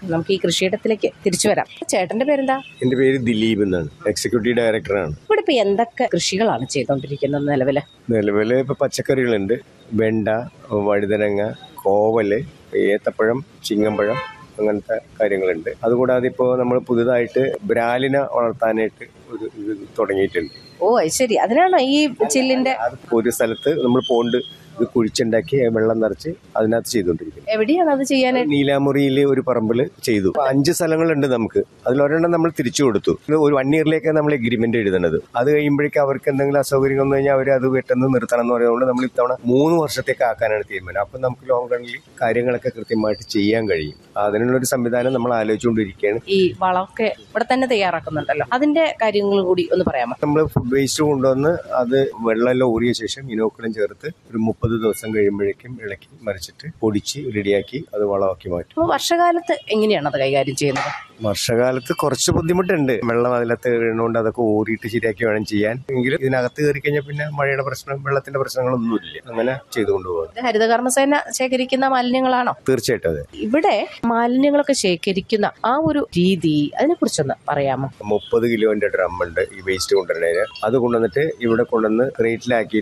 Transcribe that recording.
നമുക്ക് ഈ കൃഷിയിടത്തിലേക്ക് തിരിച്ചു വരാം ചേട്ടന്റെ പേരെന്താ എൻ്റെ പേര് ദിലീപ് എന്നാണ് എക്സിക്യൂട്ടീവ് ഡയറക്ടറാണ് ഇവിടെ ഇപ്പൊ എന്തൊക്കെ കൃഷികളാണ് ചെയ്തുകൊണ്ടിരിക്കുന്നത് നിലവില് നിലവിൽ ഇപ്പോൾ പച്ചക്കറികളുണ്ട് വെണ്ട വഴുതനങ്ങ കോവല് ഏത്തപ്പഴം ചിങ്ങമ്പഴം അങ്ങനത്തെ കാര്യങ്ങളുണ്ട് അതുകൂടാതെ ഇപ്പോൾ നമ്മൾ പുതുതായിട്ട് ബ്രാലിനെ വളർത്താനായിട്ട് ഒരു ഇത് തുടങ്ങിയിട്ടുണ്ട് ഓ അത് ശരി അതിനാണ് ഈ ചില്ലിന്റെ അത് ഒരു സ്ഥലത്ത് നമ്മൾ പോണ്ട് ഇത് കുഴിച്ചുണ്ടാക്കി വെള്ളം നിറച്ച് അതിനകത്ത് ചെയ്തുകൊണ്ടിരിക്കുന്നത് എവിടെയാണ് അത് ചെയ്യാനായിട്ട് നീലാമുറിയിൽ ഒരു പറമ്പിൽ ചെയ്തു അപ്പൊ അഞ്ച് സ്ഥലങ്ങളുണ്ട് നമുക്ക് അതിലൊരെണ്ണം നമ്മൾ തിരിച്ചു കൊടുത്തു ഇത് ഒരു വൺ ഇയറിലേക്കാണ് നമ്മൾ എഗ്രിമെന്റ് എഴുതുന്നത് അത് കഴിയുമ്പോഴേക്കും അവർക്ക് എന്തെങ്കിലും അസൗകര്യം വന്നു കഴിഞ്ഞാൽ അവർ അത് പെട്ടെന്ന് നിർത്തണം എന്ന് പറയുന്നത് നമ്മൾ ഇത്തവണ മൂന്ന് വർഷത്തേക്ക് ആക്കാനാണ് തീരുമാനം അപ്പൊ നമുക്ക് ലോങ് റണ്ണിൽ കാര്യങ്ങളൊക്കെ കൃത്യമായിട്ട് ചെയ്യാൻ കഴിയും അതിനുള്ള ഒരു സംവിധാനം നമ്മൾ ആലോചിച്ചുകൊണ്ടിരിക്കുകയാണ് ഈ വളമൊക്കെ ഇവിടെ തന്നെ തയ്യാറാക്കുന്നുണ്ടല്ലോ അതിന്റെ കാര്യങ്ങൾ കൂടി ഒന്ന് പറയാമോ നമ്മൾ ഫുഡ് വേസ്റ്റ് കൊണ്ടുവന്ന് അത് വെള്ളമെല്ലാം ഊറിയ ശേഷം ഇനോക്കുലം ചേർത്ത് ഒരു മുപ്പത് ദിവസം കഴിയുമ്പോഴേക്കും ഇളക്കി മറിച്ചിട്ട് പൊടിച്ച് റെഡിയാക്കി അത് വളമാക്കി മാറ്റും അപ്പൊ വർഷകാലത്ത് എങ്ങനെയാണ് അത് കൈകാര്യം ചെയ്യുന്നത് വർഷകാലത്ത് കുറച്ച് ബുദ്ധിമുട്ടുണ്ട് വെള്ളം അതിലത്ത് വീണുകൊണ്ട് അതൊക്കെ ഊറിയിട്ട് ശരിയാക്കി വേണം ചെയ്യാൻ എങ്കിലും ഇതിനകത്ത് കയറി കഴിഞ്ഞാൽ പിന്നെ മഴയുടെ പ്രശ്നം വെള്ളത്തിന്റെ പ്രശ്നങ്ങളൊന്നുമില്ല അങ്ങനെ ചെയ്തു കൊണ്ടുപോകും ഇത് ഹരിതകർമ്മസേന ശേഖരിക്കുന്ന മാലിന്യങ്ങളാണോ തീർച്ചയായിട്ടും അതെ ഇവിടെ മാലിന്യങ്ങളൊക്കെ ശേഖരിക്കുന്ന ആ ഒരു രീതി അതിനെ കുറിച്ചൊന്ന് പറയാമോ മുപ്പത് കിലോന്റെ ഡ്രം ഉണ്ട് ഈ വേസ്റ്റ് കൊണ്ടുവരുന്നതിന് അത് കൊണ്ടുവന്നിട്ട് ഇവിടെ കൊണ്ടുവന്ന് ക്രേറ്റിലാക്കി